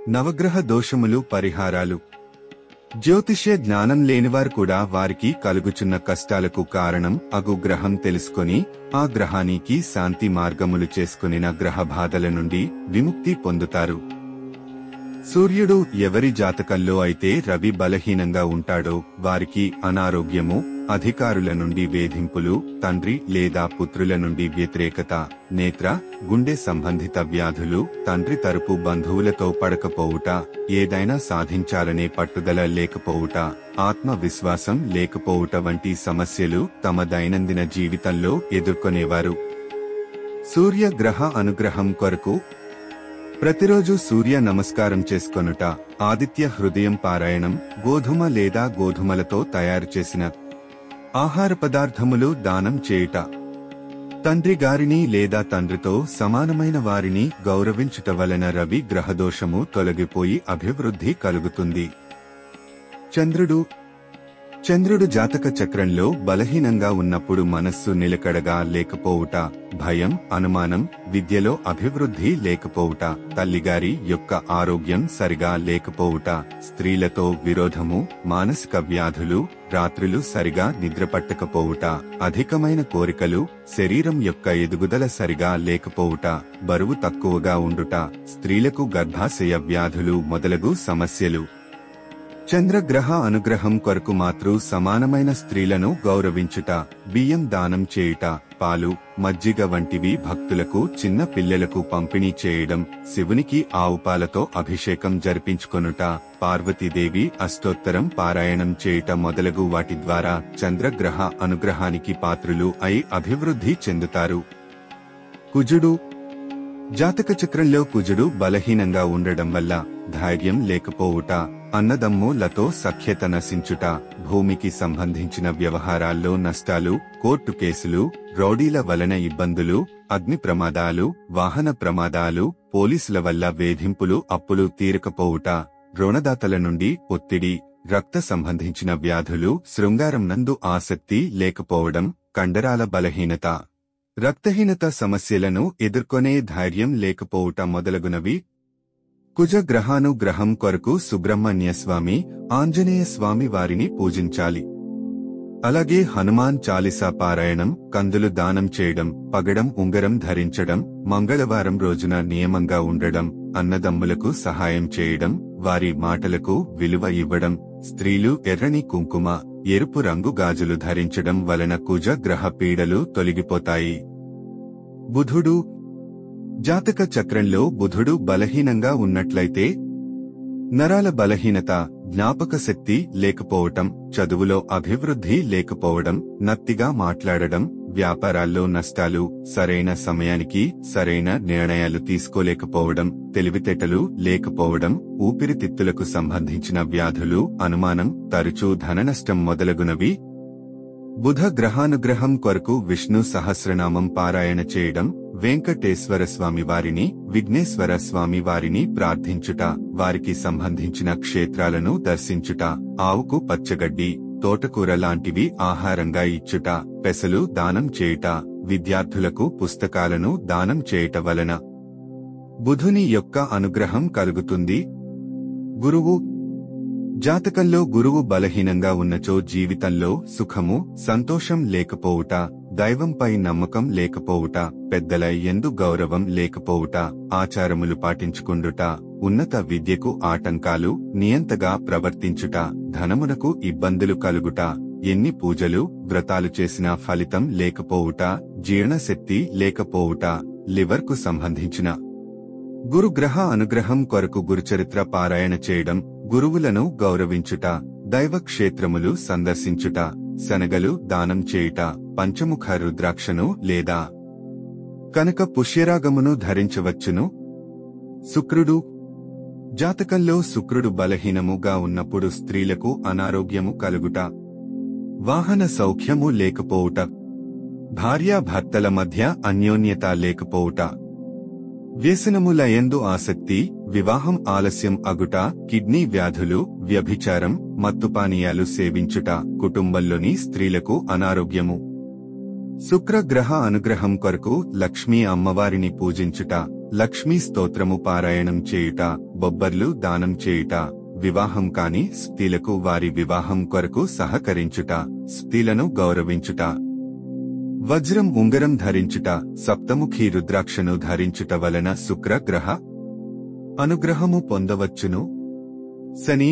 నవగ్రహ దోషములు పరిహారాలు జ్యోతిష్య జ్ఞానం లేనివారు కూడా వారికి కలుగుచున్న కష్టాలకు కారణం అగు గ్రహం తెలుసుకొని ఆ గ్రహానికి శాంతి మార్గములు చేసుకునిన గ్రహ బాధల నుండి విముక్తి పొందుతారు సూర్యుడు ఎవరి జాతకంలో అయితే రవి బలహీనంగా ఉంటాడో వారికి అనారోగ్యము అధికారుల నుండి వేధింపులు తండ్రి లేదా పుత్రుల నుండి వ్యతిరేకత నేత్ర గుండె సంబంధిత వ్యాధులు తండ్రి తరపు బంధువులతో పడకపోవుట ఏదైనా సాధించాలనే పట్టుదల లేకపోవుట ఆత్మవిశ్వాసం లేకపోవుట వంటి సమస్యలు తమ దైనందిన జీవితంలో ఎదుర్కొనేవారు సూర్య గ్రహ అనుగ్రహం కొరకు ప్రతిరోజు సూర్య నమస్కారం చేసుకొనుట ఆదిత్య హృదయం పారాయణం గోధుమ లేదా గోధుమలతో తయారు చేసిన ఆహార పదార్థములు దానం చేయుట తండ్రి గారిని లేదా తండ్రితో సమానమైన వారిని గౌరవించుట వలన రవి గ్రహదోషము తొలగిపోయి అభివృద్ధి కలుగుతుంది చంద్రుడు చంద్రుడు జాతక చక్రంలో బలహీనంగా ఉన్నప్పుడు మనస్సు నిలకడగా లేకపోవుట భయం అనుమానం విద్యలో అభివృద్ధి లేకపోవుట తల్లిగారి యొక్క ఆరోగ్యం సరిగా లేకపోవుట స్త్రీలతో విరోధము మానసిక వ్యాధులు రాత్రులు సరిగా నిద్రపట్టకపోవుట అధికమైన కోరికలు శరీరం యొక్క ఎదుగుదల సరిగా లేకపోవుట బరువు తక్కువగా ఉండుట స్త్రీలకు గర్భాశయ వ్యాధులు మొదలగు సమస్యలు చంద్రగ్రహ అనుగ్రహం కొరకు మాత్రు సమానమైన స్త్రీలను గౌరవించుట బియ్యం దానం చేయుట పాలు మజ్జిగ వంటివి భక్తులకు చిన్న పిల్లలకు పంపిణీ చేయడం శివునికి ఆవు పాలతో అభిషేకం జరిపించుకొనుట పార్వతీదేవి అష్టోత్తరం పారాయణం చేయుట మొదలగు వాటి ద్వారా చంద్రగ్రహ అనుగ్రహానికి పాత్రులు అయి అభివృద్ధి చెందుతారు కుజుడు జాతక చక్రంలో కుజుడు బలహీనంగా ఉండడం వల్ల ధైర్యం లేకపోవుట అన్నదమ్ములతో సఖ్యత నశించుట భూమికి సంబంధించిన వ్యవహారాల్లో నష్టాలు కోర్టు కేసులు రౌడీల వలన ఇబ్బందులు అగ్ని ప్రమాదాలు వాహన ప్రమాదాలు పోలీసుల వల్ల వేధింపులు అప్పులు తీరకపోవుట రుణదాతల నుండి ఒత్తిడి రక్త సంబంధించిన వ్యాధులు శృంగారం నందు ఆసక్తి లేకపోవడం కండరాల బలహీనత రక్తహీనత సమస్యలను ఎదుర్కొనే ధైర్యం లేకపోవుట మొదలగునవి కుజ గ్రహానుగ్రహం కొరకు సుబ్రహ్మణ్య స్వామి ఆంజనేయ స్వామి వారిని పూజించాలి అలాగే హనుమాన్ చాలీసా పారాయణం కందులు దానం చేయడం పగడం ఉంగరం ధరించడం మంగళవారం రోజున నియమంగా ఉండడం అన్నదమ్ములకు సహాయం చేయడం వారి మాటలకు విలువ ఇవ్వడం స్త్రీలు ఎర్రని కుంకుమ ఎరుపు రంగు గాజులు ధరించడం వలన కుజ గ్రహ పీడలు తొలగిపోతాయి బుధుడు జాతక చక్రంలో బుధుడు బలహీనంగా ఉన్నట్లయితే నరాల బలహీనత జ్ఞాపక శక్తి లేకపోవటం చదువులో అభివృద్ధి లేకపోవడం నత్తిగా మాట్లాడడం వ్యాపారాల్లో నష్టాలు సరైన సమయానికి సరైన నిర్ణయాలు తీసుకోలేకపోవడం తెలివితేటలు లేకపోవడం ఊపిరితిత్తులకు సంబంధించిన వ్యాధులు అనుమానం తరచూ ధననష్టం మొదలగునవి బుధ గ్రహానుగ్రహం కొరకు విష్ణు సహస్రనామం పారాయణ చేయడం వెంకటేశ్వర స్వామి వారిని విఘ్నేశ్వర స్వామి వారిని ప్రార్థించుట వారికి సంబంధించిన క్షేత్రాలను దర్శించుట ఆవుకు పచ్చగడ్డి తోటకూర లాంటివి ఆహారంగా ఇచ్చుట పెసలు దానం చేయుట విద్యార్థులకు పుస్తకాలను దానం చేయుట వలన బుధుని యొక్క అనుగ్రహం కలుగుతుంది గురువు జాతకంలో గురువు బలహీనంగా ఉన్నచో జీవితంలో సుఖము సంతోషం లేకపోవుట దైవంపై నమ్మకం లేకపోవుట పెద్దల ఎందు గౌరవం లేకపోవుట ఆచారములు పాటించుకుండుట ఉన్నత విద్యకు ఆటంకాలు నియంతగా ప్రవర్తించుట ధనమునకు ఇబ్బందులు కలుగుట ఎన్ని పూజలు వ్రతాలు చేసినా ఫలితం లేకపోవుట జీర్ణశక్తి లేకపోవుట లివర్కు సంబంధించిన గురుగ్రహ అనుగ్రహం కొరకు గురుచరిత్ర పారాయణ చేయడం గురువులను గౌరవించుట దైవ క్షేత్రములు సందర్శించుట శనగలు దానం చేయుట పంచముఖ రుద్రాక్షను లేదా కనుక పుష్యరాగమును ధరించవచ్చును శుక్రుడు జాతకంలో శుక్రుడు బలహీనముగా ఉన్నప్పుడు స్త్రీలకు అనారోగ్యము కలుగుట వాహన సౌఖ్యము లేకపోవుట భార్యాభర్తల మధ్య అన్యోన్యత లేకపోవుట వ్యసనముల యందు ఆసక్తి వివాహం ఆలస్యం అగుట కిడ్నీ వ్యాధులు వ్యభిచారం మత్తుపానీయాలు సేవించుట కుటుంబంలోని స్త్రీలకు అనారోగ్యము శుక్రగ్రహ అనుగ్రహం కొరకు లక్ష్మీ అమ్మవారిని పూజించుట లక్ష్మీ స్తోత్రము పారాయణం చేయుట బొబ్బర్లు దానం చేయుట వివాహం కాని స్త్రీలకు వారి వివాహం కొరకు సహకరించుట స్త్రీలను గౌరవించుట వజ్రం ఉంగరం ధరించుట సప్తముఖి రుద్రాక్షను ధరించుట వలన శుక్ర గ్రహ అనుగ్రహము పొందవచ్చును శని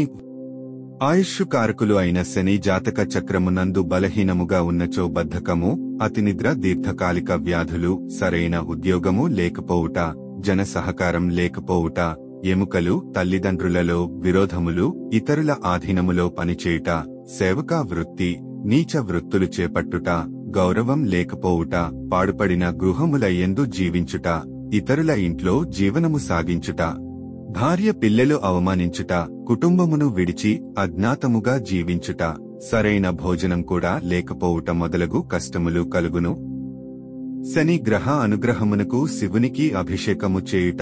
ఆయుష్కారకులు అయిన శని జాతక చక్రమునందు బలహీనముగా ఉన్నచో బద్ధకము అతినిద్ర దీర్ఘకాలిక వ్యాధులు సరైన ఉద్యోగము లేకపోవుట జన సహకారం లేకపోవుట ఎముకలు తల్లిదండ్రులలో విరోధములు ఇతరుల ఆధీనములో పనిచేయుట సేవకా వృత్తి నీచ వృత్తులు చేపట్టుట గౌరవం లేకపోవుట పాడుపడిన గృహముల యందు జీవించుట ఇతరుల ఇంట్లో జీవనము సాగించుట భార్య పిల్లలు అవమానించుట కుటుంబమును విడిచి అజ్ఞాతముగా జీవించుట సరైన భోజనం కూడా లేకపోవుట మొదలగు కష్టములు కలుగును శని గ్రహ అనుగ్రహమునకు శివునికి అభిషేకము చేయుట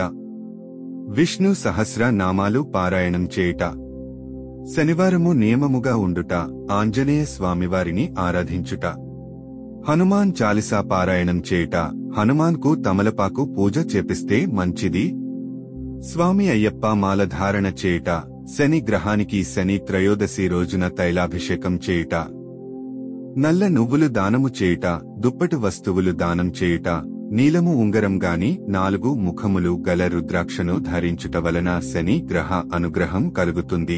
విష్ణు సహస్ర నామాలు పారాయణం చేయుట శనివారము నియమముగా ఉండుట ఆంజనేయ స్వామివారిని ఆరాధించుట హనుమాన్ చాలిసా పారాయణం చేయుట హనుమాన్కు తమలపాకు పూజ చేపిస్తే మంచిది స్వామి అయ్యప్ప మాల ధారణ చేయుట శని గ్రహానికి శని త్రయోదశి రోజున తైలాభిషేకం చేయుట నల్ల నువ్వులు దానము చేయుట దుప్పటి వస్తువులు దానం చేయుట నీలము ఉంగరం గాని నాలుగు ముఖములు గల రుద్రాక్షను ధరించుట వలన శని గ్రహ అనుగ్రహం కలుగుతుంది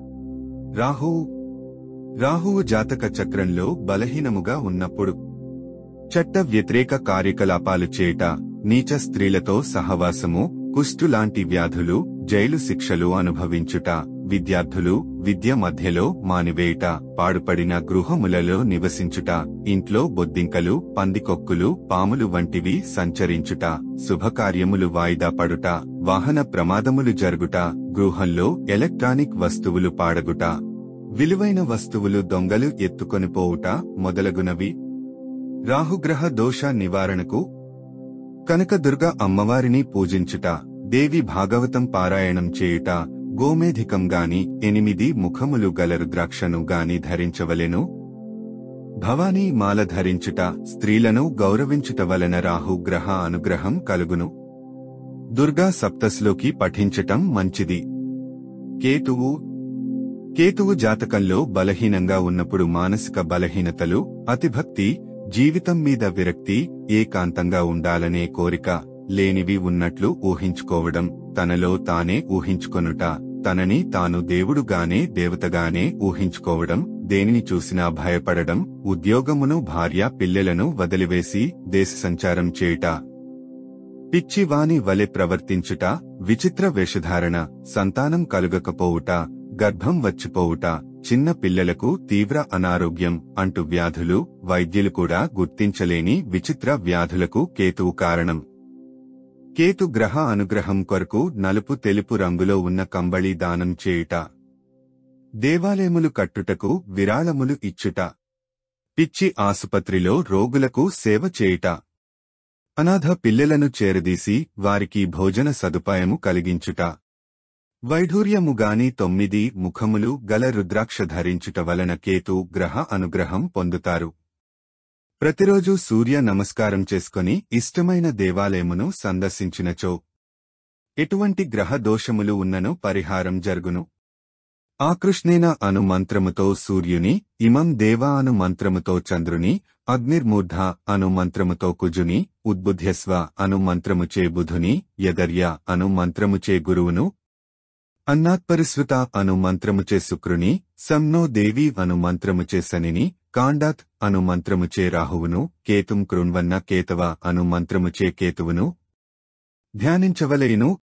రాహువు రాహువు జాతక చక్రంలో బలహీనముగా ఉన్నప్పుడు చట్ట వ్యతిరేక కార్యకలాపాలు చేయుట నీచ స్త్రీలతో సహవాసము కుష్టు లాంటి వ్యాధులు జైలు శిక్షలు అనుభవించుట విద్యార్థులు విద్య మధ్యలో మానివేయుట పాడుపడిన గృహములలో నివసించుట ఇంట్లో బొద్దింకలు పందికొక్కులు పాములు వంటివి సంచరించుట శుభకార్యములు వాయిదా పడుట వాహన ప్రమాదములు జరుగుట గృహంలో ఎలక్ట్రానిక్ వస్తువులు పాడగుట విలువైన వస్తువులు దొంగలు ఎత్తుకొని పోవుట మొదలగునవి రాహుగ్రహ దోష నివారణకు కనకదుర్గ అమ్మవారిని పూజించుట దేవి భాగవతం పారాయణం చేయుట గోమేధికం గాని ఎనిమిది ముఖములు గల రుద్రాక్షను గాని ధరించవలెను భవానీ మాల ధరించుట స్త్రీలను గౌరవించుట వలన రాహు గ్రహ అనుగ్రహం కలుగును దుర్గా సప్తస్లోకి పఠించటం మంచిది కేతువు కేతువు జాతకంలో బలహీనంగా ఉన్నప్పుడు మానసిక బలహీనతలు అతిభక్తి జీవితం మీద విరక్తి ఏకాంతంగా ఉండాలనే కోరిక లేనివి ఉన్నట్లు ఊహించుకోవడం తనలో తానే ఊహించుకొనుట తనని తాను దేవుడుగానే దేవతగానే ఊహించుకోవడం దేనిని చూసినా భయపడడం ఉద్యోగమును భార్య పిల్లలను వదిలివేసి దేశ సంచారం చేయుట పిచ్చివాని వలె ప్రవర్తించుట విచిత్ర వేషధారణ సంతానం కలుగకపోవుట గర్భం వచ్చిపోవుట చిన్న పిల్లలకు తీవ్ర అనారోగ్యం అంటు వ్యాధులు వైద్యులు కూడా గుర్తించలేని విచిత్ర వ్యాధులకు కేతువు కారణం కేతు గ్రహ అనుగ్రహం కొరకు నలుపు తెలుపు రంగులో ఉన్న కంబళి దానం చేయుట దేవాలయములు కట్టుటకు విరాళములు ఇచ్చుట పిచ్చి ఆసుపత్రిలో రోగులకు సేవ చేయుట అనాథ పిల్లలను చేరదీసి వారికి భోజన సదుపాయము కలిగించుట వైఢూర్యము గాని తొమ్మిది ముఖములు గల రుద్రాక్ష ధరించుట వలన కేతు గ్రహ అనుగ్రహం పొందుతారు ప్రతిరోజు సూర్య నమస్కారం చేసుకొని ఇష్టమైన దేవాలయమును సందర్శించినచో ఎటువంటి గ్రహ దోషములు ఉన్నను పరిహారం జరుగును ఆకృష్ణేన అను మంత్రముతో సూర్యుని ఇమం దేవా అను మంత్రముతో చంద్రుని అగ్నిర్మూర్ధ అను మంత్రముతో కుజుని ఉద్బుధ్యస్వ అను మంత్రముచే బుధుని యదర్య అను మంత్రముచే గురువును అన్నాత్పరిశ్రుత అను మంత్రముచే శుక్రుని సంనో దేవి అను మంత్రముచే శనిని కాండాత్ అను మంత్రముచే రాహువును కేతుం కృణ్వన్న కేతవ అను మంత్రముచే కేతువును ధ్యానించవలెను